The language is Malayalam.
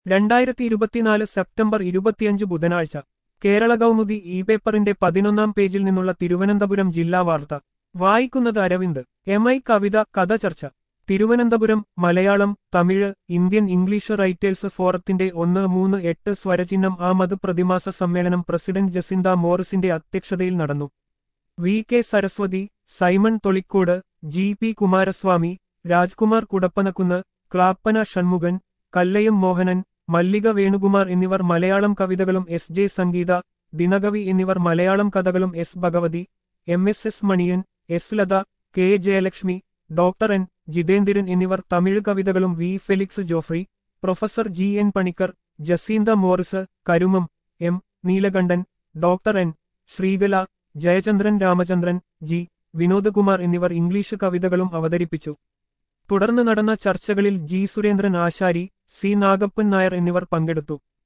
രണ്ടായിരത്തി ഇരുപത്തിനാല് സെപ്റ്റംബർ ഇരുപത്തിയഞ്ച് ബുധനാഴ്ച കേരള കൗമുദി ഇ പേപ്പറിന്റെ പതിനൊന്നാം പേജിൽ നിന്നുള്ള തിരുവനന്തപുരം ജില്ലാ വാർത്ത വായിക്കുന്നത് അരവിന്ദ് എം ഐ കവിത കഥ ചർച്ച Thiruvananthapuram Malayalam Tamil Indian English writers ഫോറത്തിന്റെ ഒന്ന് മൂന്ന് എട്ട് സ്വരചിഹ്നം ആമത് പ്രതിമാസ സമ്മേളനം പ്രസിഡന്റ് ജസിന്ത മോറിസിന്റെ അധ്യക്ഷതയിൽ നടന്നു V K Saraswathi Simon Tholicode G P Kumaraswamy Rajkumar Kudappanakunnu Clappana Shanmukhan Kallayam Mohanan Mallika Venukumar എന്നിവർ മലയാളം കവിതകളും എസ് ജെ സംഗീത ദിനകവി എന്നിവർ മലയാളം കഥകളും S Bhagavathi M S S Maniyan S Latha K Jayalakshmi doctor N Jithendran എന്നിവർ തമിഴ് കവിതകളും V Felix Joffrey professor G N Panicker Jacinta Morris Karumam M Neelakantan doctor N Sreekala Jayachandran Ramachandran G Vinodkumar എന്നിവർ ഇംഗ്ലീഷ് കവിതകളും അവതരിപ്പിച്ചു തുടർന്ന് നടന്ന ചർച്ചകളിൽ ജി സുരേന്ദ്രൻ ആശാരി സി നാഗപ്പൻ നായർ എന്നിവർ പങ്കെടുത്തു